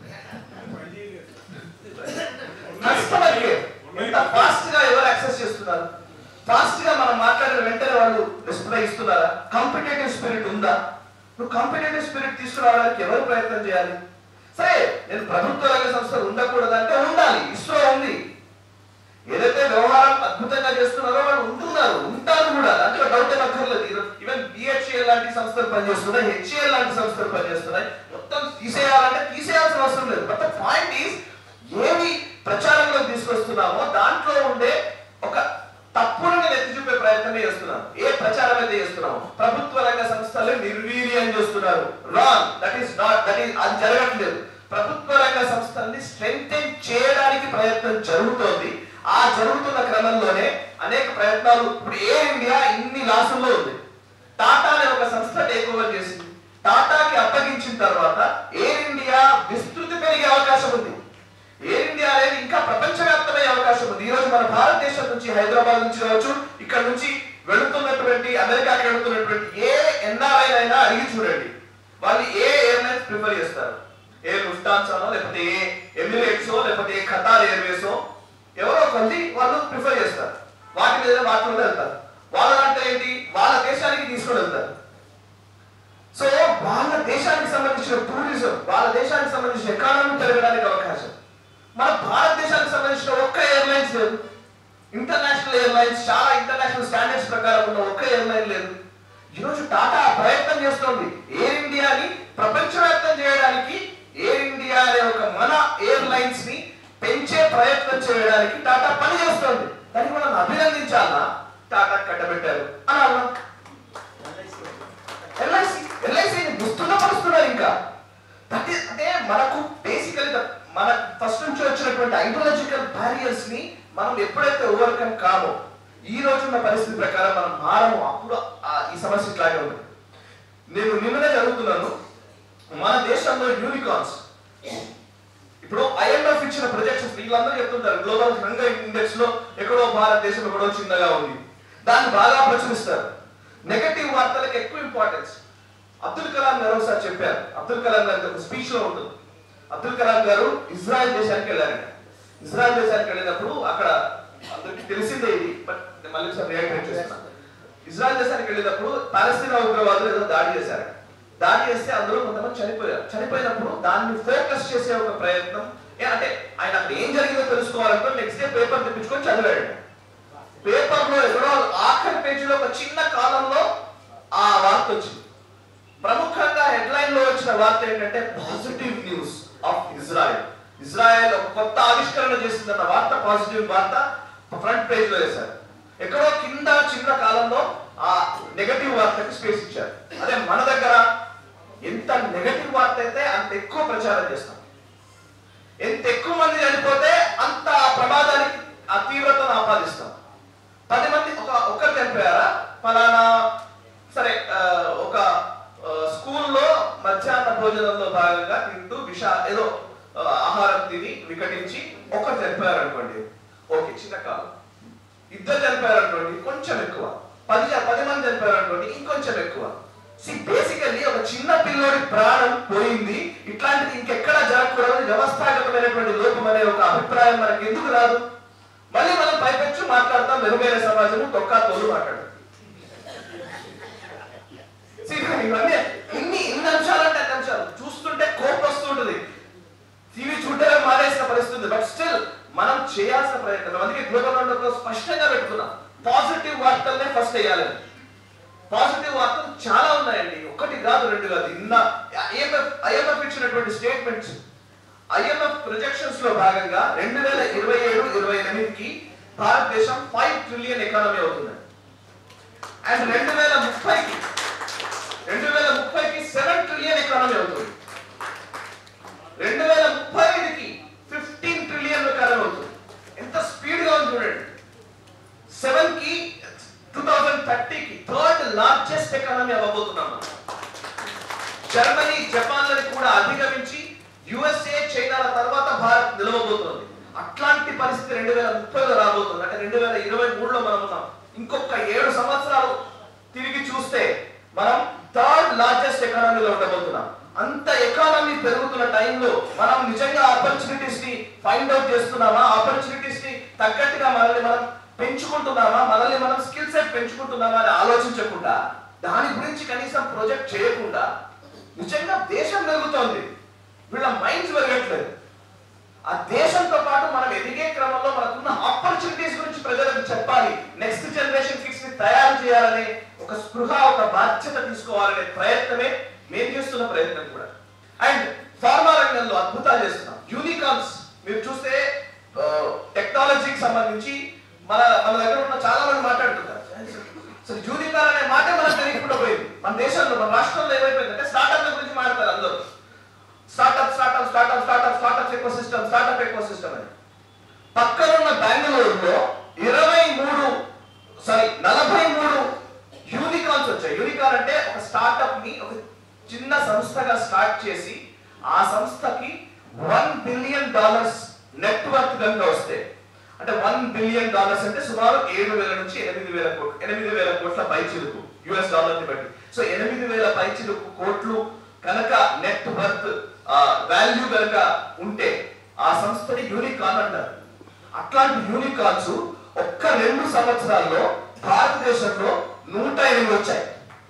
కస్టమర్ కేర్ ఎంత ఫాస్ట్ గా ఎవరు యాక్సెస్ చేస్తున్నారు ఫాస్ట్ గా మనం మాట్లాడిన వెంటనే వాళ్ళు రిప్లై ఇస్తున్నారా కాంపిటేటివ్ స్పిరిట్ ఉందా నువ్వు కాంపిటేటివ్ స్పిరిట్ తీసుకురావడానికి ఎవరు ప్రయత్నం చేయాలి సరే నేను ప్రభుత్వ రంగ సంస్థలు ఉండకూడదంటే ఉండాలి ఇస్రో ఉంది ఏదైతే వ్యవహారం అద్భుతంగా చేస్తున్నారో వాళ్ళు ఉంటున్నారు ఉంటారు కూడా దాంట్లో డౌట్ ఏం అక్కర్లేదు ఈవెన్ బిహెచ్ఎల్ లాంటి సంస్థలు పనిచేస్తున్నాయి హెచ్ఏఎల్ లాంటి సంస్థలు పనిచేస్తున్నాయి మొత్తం తీసేయాలంటే తీసేయాల్సిన అవసరం లేదు బట్ పాయింట్ ఈస్ ఏమి ప్రచారంలో తీసుకొస్తున్నామో దాంట్లో ఉండే ఒక తప్పులను ఎత్తి చూపే ప్రయత్నమే చేస్తున్నాం ఏ ప్రచారం అయితే చేస్తున్నాము ప్రభుత్వ రంగ సంస్థలు నిర్వీర్యం చేస్తున్నారు wrong that is not that is అది జరగట్లేదు ప్రభుత్వ రంగ సంస్థల్ని స్ట్రెంగ్తెన్ చేయడానికి ప్రయత్నం జరుగుతోంది ఆ జరుగుతున్న క్రమంలోనే అనేక ప్రయత్నాలు ఇప్పుడు ఎయిర్ ఇండియా ఇన్ని లాసుల్లో ఉంది టాటా అనే ఒక సంస్థ టేక్ ఓవర్ చేసింది టాటాకి అప్పగించిన తర్వాత ఎయిర్ ఇండియా విస్తృతి పెరిగే అవకాశం ఉంది ఎయిర్ ఇండియా అనేది ఇంకా ప్రపంచవ్యాప్తమయ్యే అవకాశం ఉంది ఈ రోజు మన భారతదేశం నుంచి హైదరాబాద్ నుంచి కావచ్చు ఇక్కడ నుంచి వెళుతున్నటువంటి అమెరికాకి వెళుతున్నటువంటి ఏ ఎన్ఆర్ఐ అయినా అడిగి చూడండి వాళ్ళు ఏ ఎయిర్లైన్స్ ప్రిఫర్ చేస్తారు ఏ లుఫ్టాన్సానో లేకపోతే ఏ ఎమిరేట్సో లేకపోతే ఏ ఖతార్ ఎయిర్వేసో ఎవరో కొంది వాళ్ళు ప్రిఫర్ చేస్తారు వాటి మీద వాటిలో వెళ్తారు వాళ్ళంటే ఏంటి వాళ్ళ దేశానికి తీసుకొని వెళ్తారు సో వాళ్ళ దేశానికి సంబంధించిన టూరిజం వాళ్ళ దేశానికి సంబంధించిన ఎకానమీ పెరగడానికి అవకాశం మన భారతదేశానికి సంబంధించిన ఒక్క ఎయిర్లైన్స్ లేదు ఇంటర్నేషనల్ ఎయిర్లైన్స్ చాలా ఇంటర్నేషనల్ స్టాండర్డ్స్ ప్రకారం ఉన్న ఒక్క ఎయిర్లైన్ లేదు ఈరోజు టాటా ప్రయత్నం చేస్తోంది ఎయిర్ ఇండియాని ప్రపంచవ్యాప్తం చేయడానికి ఎయిర్ ఇండియా అనే ఒక మన ఎయిర్లైన్స్ ని పెంచే ప్రయత్నం చేయడానికి టాటా పని చేస్తోంది దాన్ని మనం అభినందించాలా టాటా కట్టబెట్టారు అని అన్నాం ఎల్ఐసి ఎల్ఐసి దుస్తున్న పరుస్తున్నారు ఇంకా దట్ ఈస్ అంటే మనకు బేసికలీ మన ఫస్ట్ నుంచి వచ్చినటువంటి ఐడియాలజికల్ బ్యారియర్స్ ని మనం ఎప్పుడైతే ఓవర్కమ్ కామో ఈ రోజున్న పరిస్థితి ప్రకారం మనం మారము అప్పుడు ఆ- ఈ సమస్య ఇట్లాగే ఉంటుంది నేను నిన్ననే చదువుతున్నాను మన దేశంలో యూనికార్న్స్ ఇప్పుడు ఐఎంఎఫ్ ఇచ్చిన ప్రొజెక్షన్స్ వీళ్ళందరూ చెప్తుంటారు గ్లోబల్ హంగర్ ఇండెక్స్ లో ఎక్కడో భారతదేశం ఎక్కడో చిన్నగా ఉంది దాన్ని బాగా ప్రచురిస్తారు నెగటివ్ వార్తలకు ఎక్కువ ఇంపార్టెన్స్ అబ్దుల్ కలాం గారు ఒకసారి చెప్పారు అబ్దుల్ కలాం గారి ఒక స్పీచ్ లో ఉంటుంది అబ్దుల్ కలాం గారు ఇజ్రాయెల్ దేశానికి వెళ్ళారంట ఇజ్రాయెల్ దేశానికి వెళ్ళినప్పుడు అక్కడ అందరికి తెలిసిందే ఇది బట్ నేను మళ్ళీ ఒకసారి రియాక్ట్ చేస్తున్నాను ఇజ్రాయెల్ దేశానికి వెళ్ళినప్పుడు పాలస్తీనా ఉగ్రవాదులు ఏదో దాడి చేశారు దాడి చేస్తే అందులో కొంతమంది చనిపోయారు చనిపోయినప్పుడు దాన్ని ఫోకస్ చేసే ఒక ప్రయత్నం ఏ అంటే ఆయన అక్కడ ఏం జరిగిందో తెలుసుకోవాలంటే నెక్స్ట్ డే పేపర్ తెప్పించుకొని చదివాడు పేపర్ లో ఎక్కడో ఆఖరి పేజీలో ఒక చిన్న కాలంలో ఆ వార్త వచ్చింది ప్రముఖంగా హెడ్లైన్ లో వచ్చిన వార్త ఏంటంటే positive news of Israel Israel ఒక కొత్త ఆవిష్కరణ చేసిందన్న వార్త పాజిటివ్ వార్త ఫ్రంట్ పేజ్ లో వేశారు ఎక్కడో కింద చిన్న కాలంలో ఆ నెగటివ్ వార్తకి స్పేస్ ఇచ్చారు అదే మన దగ్గర ఎంత నెగటివ్ వార్త అయితే అంత ఎక్కువ ప్రచారం చేస్తాం ఎంత ఎక్కువ మంది చనిపోతే అంత ఆ ప్రమాదానికి ఆ తీవ్రతను ఆపాదిస్తాం పది మంది ఒక ఒక్కరు చనిపోయారా ఫలానా సరే ఆ, ఒక ఆ, స్కూల్లో మధ్యాహ్న భోజనంలో భాగంగా తింటూ విష ఏదో ఆ, ఆహారం తిని వికటించి ఒకరు చనిపోయారు అనుకోండి ఓకే చిన్న కాలం ఇద్దరు చనిపోయారు అనుకోండి కొంచెం ఎక్కువ పది జ- పది మంది చనిపోయారు అనుకోండి ఇంకొంచెం ఎక్కువ సి బేసికల్లీ ఒక చిన్న పిల్లోడి ప్రాణం పోయింది ఇట్లాంటిది ఇంకెక్కడా జరగకూడదు వ్యవస్థాగతమైనటువంటి లోపం అనే ఒక అభిప్రాయం మనకి ఎందుకు రాదు మళ్ళీ మనం పైపెచ్చు మాట్లాడతాం మెరుగైన సమాజము తొక్కా తోలు మాట్లాడతాం See, ఇవన్నీ ఇన్ని ఇన్ని అంశాలు అంటే అన్ని అంశాలు చూస్తుంటే కోపం వస్తుంటుంది టీవీ చూడడమే మానేసిన పరిస్థితి ఉంది బట్ స్టిల్ మనం చేయాల్సిన ప్రయత్నం అందుకే గ్లోబల్ రౌండప్ లో స్పష్టంగా పెట్టుకున్నాం పాజిటివ్ వార్తలనే ఫస్ట్ వేయాలని పాజిటివ్ వార్తలు చాలా ఉన్నాయండి ఒకటి కాదు రెండు కాదు ఇన్న ఐఎంఎఫ్ ఐఎంఎఫ్ ఇచ్చినటువంటి స్టేట్మెంట్స్ ఐఎంఎఫ్ ప్రొజెక్షన్స్ లో భాగంగా రెండు వేల ఇరవై ఏడు ఇరవై ఎనిమిదికి భారతదేశం ఫైవ్ ట్రిలియన్ ఎకానమీ అవుతుంది అండ్ రెండు వేల ముప్పైకి రెండు వేల ముప్పైకి సెవెన్ ట్రిలియన్ ఎకానమీ అవుతుంది రెండు వేల ముప్పై ఐదుకి ఫిఫ్టీన్ ట్రిలియన్ ఎకానమీ అవుతుంది ఎంత స్పీడ్ గా ఉంది చూడండి సెవెన్ కి టూ థౌజండ్ థర్టీకి థర్డ్ లార్జెస్ట్ ఎకానమీ అవ్వబోతున్నాం మనం. జర్మనీ జపాన్ లని కూడా అధిగమించి యుఎస్ఏ చైనాల తర్వాత భారత్ నిలవబోతోంది అట్లాంటి పరిస్థితి రెండు వేల ముప్పైలో రాబోతుంది అంటే రెండు వేల ఇరవై మూడులో మనం ఉన్నాం ఇంకొక ఏడు సంవత్సరాలు తిరిగి చూస్తే మనం థర్డ్ లార్జెస్ట్ ఎకానమీలో ఉండబోతున్నాం అంత ఎకానమీ పెరుగుతున్న టైంలో మనం నిజంగా ఆపర్చునిటీస్ ని ఫైండ్ అవుట్ చేస్తున్నామా ఆపర్చునిటీస్ ని తగ్గట్టుగా మనల్ని మనం పెంచుకుంటున్నామా మనల్ని మనం స్కిల్ సెట్ పెంచుకుంటున్నామా అని ఆలోచించకుండా దాని గురించి కనీసం ప్రొజెక్ట్ చేయకుండా నిజంగా దేశం పెరుగుతోంది వీళ్ళ మైండ్స్ పెరగట్లేదు ఆ దేశంతో పాటు మనం ఎదిగే క్రమంలో మనకున్న ఆపర్చునిటీస్ గురించి ప్రజలకు చెప్పాలి నెక్స్ట్ జనరేషన్ కిడ్స్ ని తయారు చేయాలనే ఒక స్పృహ ఒక బాధ్యత తీసుకోవాలనే ప్రయత్నమే మేము చేస్తున్న ప్రయత్నం కూడా అండ్ ఫార్మా రంగంలో అద్భుతాలు చేస్తున్నాం యూనికాన్స్ మీరు చూస్తే టెక్నాలజీకి సంబంధించి మన మన దగ్గర ఉన్న చాలా మంది మాట్లాడుతుంటారు అసలు యూనికాన్ అనే మాట మనకు తెలియకుండా పోయింది మన దేశంలో మన రాష్ట్రంలో ఏమైపోయిందంటే స్టార్ట్అప్ల గురించి మాట్లాడతారు అందరూ startup startup startup startup startup ecosystem startup ecosystem అని పక్కనున్న బెంగళూరులో ఇరవై మూడు సారీ నలభై మూడు యూనికాన్స్ వచ్చాయి యూనికాన్ అంటే ఒక స్టార్ట్అప్ ని ఒక చిన్న సంస్థగా స్టార్ట్ చేసి ఆ సంస్థకి వన్ బిలియన్ డాలర్స్ నెట్వర్క్ కనుక వస్తే అంటే వన్ బిలియన్ డాలర్స్ అంటే సుమారు ఏడు వేల నుంచి ఎనిమిది వేల కోట్లు ఎనిమిది వేల కోట్ల పైచిలుకు యుఎస్ డాలర్ ని బట్టి సో ఎనిమిది వేల పైచిలుకు కోట్లు కనుక నెట్ వర్త్ వాల్యూ కనుక ఉంటే ఆ సంస్థని యూనికాన్ అంటారు అట్లాంటి యూనికాన్స్ ఒక్క రెండు సంవత్సరాల్లో భారతదేశంలో నూట ఎనిమిది వచ్చాయి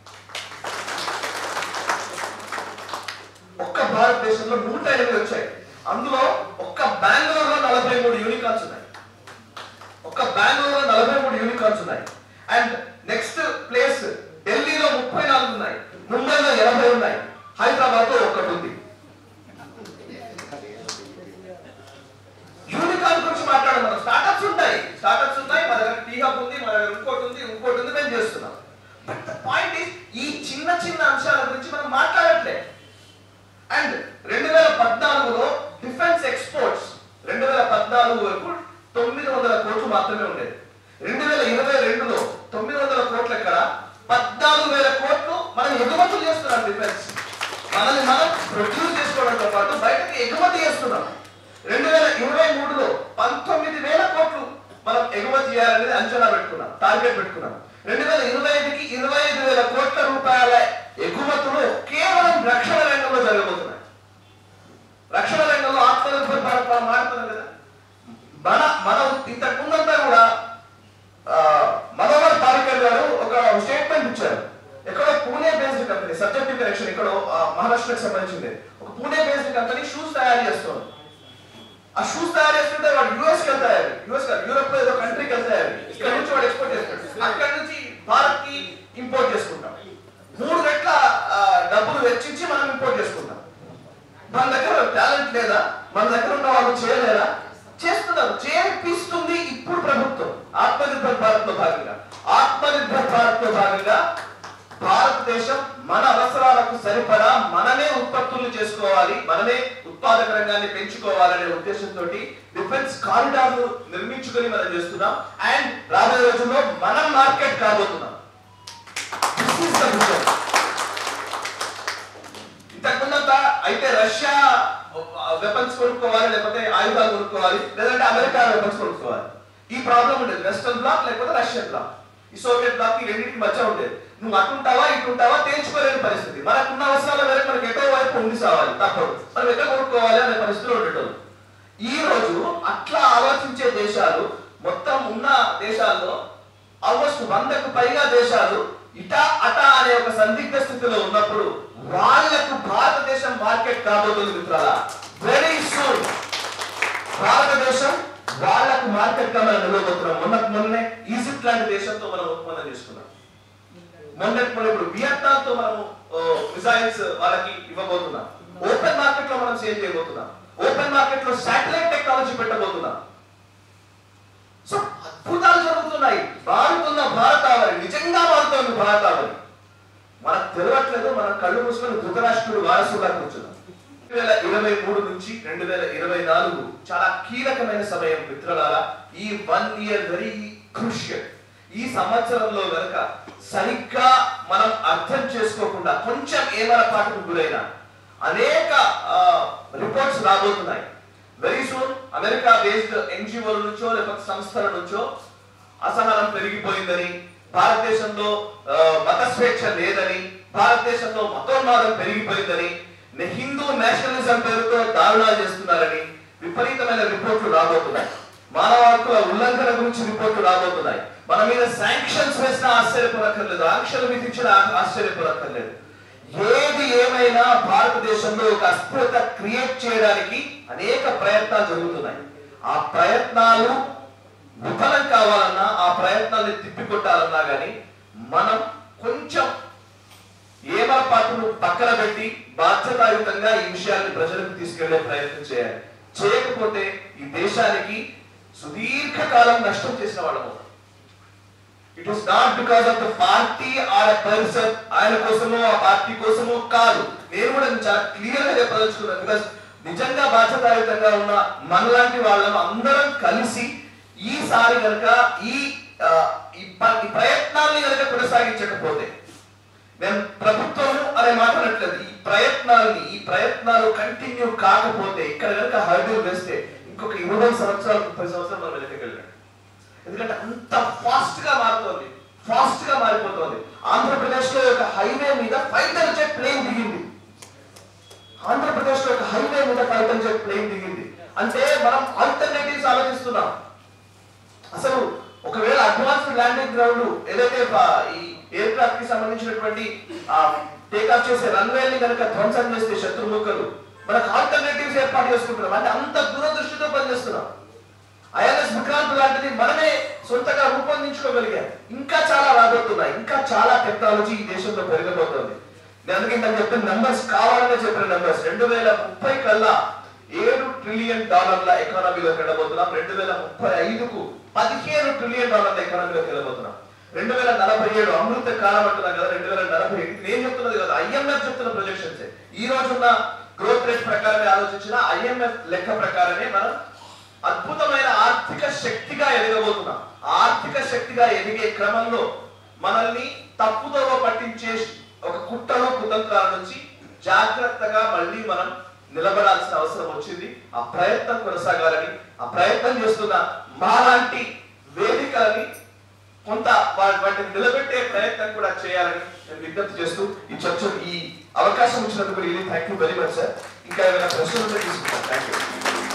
ఒక్క భారతదేశంలో నూట ఎనిమిది వచ్చాయి అందులో ఒక్క బెంగళూరులో నలభై మూడు యూనికాన్స్ ఉన్నాయి ఒక్క బెంగళూరులో నలభై మూడు యూనికాన్స్ ఉన్నాయి అండ్ నెక్స్ట్ ప్లేస్ ఢిల్లీలో ముప్పై నాలుగు ఉన్నాయి ముంబైలో ఎనభై ఉన్నాయి హైదరాబాద్ లో ఒకటి ఉంది యూనికాన్ గురించి మాట్లాడడం మనం స్టార్ట్అప్స్ ఉంటాయి స్టార్ట్అప్స్ ఉన్నాయి మన దగ్గర టీ హబ్ ఉంది మన దగ్గర ఇంకోటి ఉంది ఇంకోటి ఉంది మేము చేస్తున్నాం బట్ ద పాయింట్ ఈస్ ఈ చిన్న చిన్న అంశాల గురించి మనం మాట్లాడట్లేదు అండ్ పద్నాలుగు వరకు తొమ్మిది వందల కోట్లు మాత్రమే ఉండేది రెండు వేల ఇరవై రెండులో తొమ్మిది వందల కోట్ల ఎక్కడ పద్నాలుగు వేల కోట్లు మనం ఎగుమతులు చేస్తున్నాం డిఫెన్స్ మనల్ని మనం ప్రొడ్యూస్ చేసుకోవడంతో పాటు బయటకి ఎగుమతి చేస్తున్నాం రెండు వేల ఇరవై మూడులో పంతొమ్మిది వేల కోట్లు మనం ఎగుమతి చేయాలనేది అంచనా పెట్టుకున్నాం టార్గెట్ పెట్టుకున్నాం రెండు వేల ఇరవై ఐదుకి ఇరవై ఐదు వేల కోట్ల రూపాయల ఎగుమతులు కేవలం రక్షణ రంగంలో జరగబోతున్నాయి రక్షణ రంగంలో ఆత్మనిర్భర్ భారత్ మనం మాట్లాడుతున్నాం కదా మన మనం ఇంతకు ముందంతా కూడా ఆ, మనోహర్ పారికర్ గారు ఒక స్టేట్మెంట్ ఇచ్చారు ఎక్కడో Pune based company subjective correction ఎక్కడో ఆ, మహారాష్ట్రకు సంబంధించింది ఒక పూణే బేస్డ్ కంపెనీ షూస్ తయారు చేస్తుంది ఆ షూస్ తయారు చేస్తుంటే వాడు యూఎస్ కి వెళ్తాయి యూఎస్ కాదు యూరోప్ లో ఏదో కంట్రీకి వెళ్తాయి ఇక్కడ నుంచి వాడు ఎక్స్పోర్ట్ చేస్తాడు అక్కడ నుంచి భారత్ కి ఇంపోర్ట్ చేసుకుంటాం మూడు రెట్ల ఆ, డబ్బులు వెచ్చించి మనం ఇంపోర్ట్ చేసుకుంటాం మన దగ్గర టాలెంట్ లేదా మన దగ్గర ఉన్న వాళ్ళు చేయలేరా చేస్తున్నారు చేపిస్తుంది ఇప్పుడు ప్రభుత్వం ఆత్మనిర్భర్ భారత్ లో భాగంగా ఆత్మనిర్భర్ భారత్ లో భాగంగా భారతదేశం మన అవసరాలకు సరిపడా మనమే ఉత్పత్తులు చేసుకోవాలి మనమే ఉత్పాదక రంగాన్ని పెంచుకోవాలనే ఉద్దేశంతో డిఫెన్స్ కారిడార్లు నిర్మించుకొని మనం చేస్తున్నాం అండ్ రాబోయే రోజుల్లో మనం మార్కెట్ కాబోతున్నాం This is the vision. ఇంతకుముందంతా అయితే రష్యా వెపన్స్ కొనుక్కోవాలి లేకపోతే ఆయుధాలు కొనుక్కోవాలి లేదంటే అమెరికా వెపన్స్ కొనుక్కోవాలి ఈ ప్రాబ్లం ఉండేది వెస్టర్న్ బ్లాక్ లేకపోతే రష్యన్ బ్లాక్ ఈ సోవియట్ బ్లాక్ ఈ రెండింటికి మధ్య ఉండేది నువ్వు అటుంటావా ఇటుంటావా తేల్చుకోలేని పరిస్థితి మనకున్న అవసరాల మేరకు మనకి ఎటో వైపు ఉండి సావాలి తప్పదు మనం ఎక్కడ కొనుక్కోవాలి అనే పరిస్థితిలో ఉండేటోళ్ళు ఈ రోజు అట్లా ఆలోచించే దేశాలు మొత్తం ఉన్న దేశాల్లో ఆల్మోస్ట్ వందకు పైగా దేశాలు ఇటా అటా అనే ఒక సందిగ్ధ స్థితిలో ఉన్నప్పుడు వాళ్లకు భారతదేశం మార్కెట్ కాబోతుంది మిత్రాలా వెరీ సూన్ భారతదేశం వాళ్లకు మార్కెట్ గా మనం నిలవబోతున్నాం మొన్న మొన్నే ఈజిప్ట్ లాంటి దేశంతో మనం ఒప్పందం చేసుకున్నాం మొన్నటి మొన్న ఇప్పుడు వియత్నాం తో మనము మిసైల్స్ వాళ్ళకి ఇవ్వబోతున్నాం ఓపెన్ మార్కెట్ లో మనం సేల్ చేయబోతున్నాం ఓపెన్ మార్కెట్ లో శాటిలైట్ టెక్నాలజీ పెట్టబోతున్నాం సో అద్భుతాలు జరుగుతున్నాయి మారుతున్న భారతావరి నిజంగా మారుతోంది భారతావరి మనకు తెలియట్లేదు మనం కళ్ళు మూసుకొని ధృతరాష్ట్రుడు వారసుగా కూర్చున్నాం రెండు వేల ఇరవై మూడు నుంచి రెండు వేల ఇరవై నాలుగు చాలా కీలకమైన సమయం మిత్రులారా ఈ వన్ ఇయర్ వెరీ క్రూషియల్ ఈ సంవత్సరంలో గనక సరిగ్గా మనం అర్థం చేసుకోకుండా కొంచెం ఏమరపాటుకు గురైన అనేక రిపోర్ట్స్ రాబోతున్నాయి వెరీ సూన్ అమెరికా బేస్డ్ ఎన్జిఓల నుంచో లేకపోతే సంస్థల నుంచో అసహనం పెరిగిపోయిందని భారతదేశంలో ఆ, మత స్వేచ్ఛ లేదని భారతదేశంలో మతోన్మాదం పెరిగిపోయిందని నే- హిందూ నేషనలిజం పేరుతో దారుణాలు చేస్తున్నారని విపరీతమైన రిపోర్ట్లు రాబోతున్నాయి మానవ హక్కుల ఉల్లంఘన గురించి రిపోర్ట్లు రాబోతున్నాయి మన మీద శాంక్షన్స్ వేసినా ఆశ్చర్యపడక్కర్లేదు ఆంక్షలు విధించినా ఆ- ఆశ్చర్యపడక్కర్లేదు ఏది ఏమైనా భారతదేశంలో ఒక అస్థిరత క్రియేట్ చేయడానికి అనేక ప్రయత్నాలు జరుగుతున్నాయి ఆ ప్రయత్నాలు విఫలం కావాలన్నా ఆ ప్రయత్నాన్ని తిప్పికొట్టాలన్నా గాని మనం కొంచెం ఏమరపాటును పక్కన పెట్టి బాధ్యతాయుతంగా ఈ విషయాన్ని ప్రజలకు తీసుకెళ్లే ప్రయత్నం చేయాలి చేయకపోతే ఈ దేశానికి సుదీర్ఘకాలం నష్టం చేసిన వాళ్ళము it is not because of the party or person ఆయన కోసమో ఆ పార్టీ కోసమో కాదు నేను కూడా చాలా క్లియర్ గా చెప్పదలుచుకున్నాను బికాస్ నిజంగా బాధ్యతాయుతంగా ఉన్న మనలాంటి వాళ్ళం అందరం కలిసి ఈసారి గనక ఈ ఆ, ఈ ప- ఈ ప్రయత్నాల్ని గనక కొనసాగించకపోతే మేము ప్రభుత్వము అనే మాట అనట్లేదు ఈ ప్రయత్నాల్ని ఈ ప్రయత్నాలు కంటిన్యూ కాకపోతే ఇక్కడ కనుక హర్డీలు వేస్తే ఇంకొక ఇరవై సంవత్సరాలు ముప్పై సంవత్సరాలు మనం వెనకగలిగాం ఎందుకంటే అంత ఫాస్ట్ గా మారుతోంది ఫాస్ట్ గా మారిపోతోంది ఆంధ్రప్రదేశ్ లో ఒక హైవే మీద ఫైటర్ జెట్ ప్లేన్ దిగింది ఆంధ్రప్రదేశ్ లో ఒక హైవే మీద ఫైటర్ జెట్ ప్లేన్ దిగింది అంటే మనం ఆల్టర్నేటివ్స్ ఆలోచిస్తున్నాం అసలు ఒకవేళ అడ్వాన్స్డ్ ల్యాండింగ్ గ్రౌండ్ ఏదైతే ప- ఈ ఎయిర్ క్రాఫ్ట్ కి సంబంధించినటువంటి టేక్ ఆఫ్ చేసే రన్వే ని కనుక ధ్వంసం చేస్తే శత్రుముఖలు మనకు ఆల్టర్నేటివ్స్ ఏర్పాటు చేసుకుంటున్నాం అంటే అంత దూరదృష్టితో పనిచేస్తున్నాం ఐఎన్ఎస్ విక్రాంత్ లాంటిది మనమే సొంతగా రూపొందించుకోగలిగాం ఇంకా చాలా రాబోతున్నాయి ఇంకా చాలా టెక్నాలజీ ఈ దేశంలో పెరగబోతోంది నేను అందుకే ఇందాక చెప్పిన నంబర్స్ కావాలనే చెప్పిన నంబర్స్ రెండు వేల ముప్పై కల్లా ఏడు ట్రిలియన్ డాలర్ల ఎకానమీలోకి వెళ్ళబోతున్నాం రెండు వేల ముప్పై ఐదుకు పదిహేను ట్రిలియన్ డాలర్ల ఎకానమీలోకి వెళ్ళబోతున్నాం రెండు వేల నలభై ఏడు అమృత కాలం అంటున్నాం కదా రెండు వేల నలభై ఏడు నేను చెప్తున్నది కదా ఐఎంఎఫ్ చెప్తున్న ప్రొజెక్షన్స్ ఈ రోజున్న గ్రోత్ రేట్ ప్రకారమే ఆలోచించిన ఐఎంఎఫ్ లెక్క ప్రకారమే మనం అద్భుతమైన ఆర్థిక శక్తిగా ఎదగబోతున్నాం ఆర్థిక శక్తిగా ఎదిగే క్రమంలో మనల్ని తప్పుదోవ పట్టించే ఒక కుట్రలు కుతంత్రాల నుంచి జాగ్రత్తగా మళ్ళీ మనం నిలబడాల్సిన అవసరం వచ్చింది ఆ ప్రయత్నం కొనసాగాలని ఆ ప్రయత్నం చేస్తున్న మాలాంటి వేదికలని కొంత వా- వాటిని నిలబెట్టే ప్రయత్నం కూడా చేయాలని నేను విజ్ఞప్తి చేస్తూ ఈ చర్చ ఈ అవకాశం ఇచ్చినందుకు really thank you very much sir ఇంకా ఏమైనా ప్రశ్నలు ఉంటే తీసుకుంటాను థ్యాంక్ యూ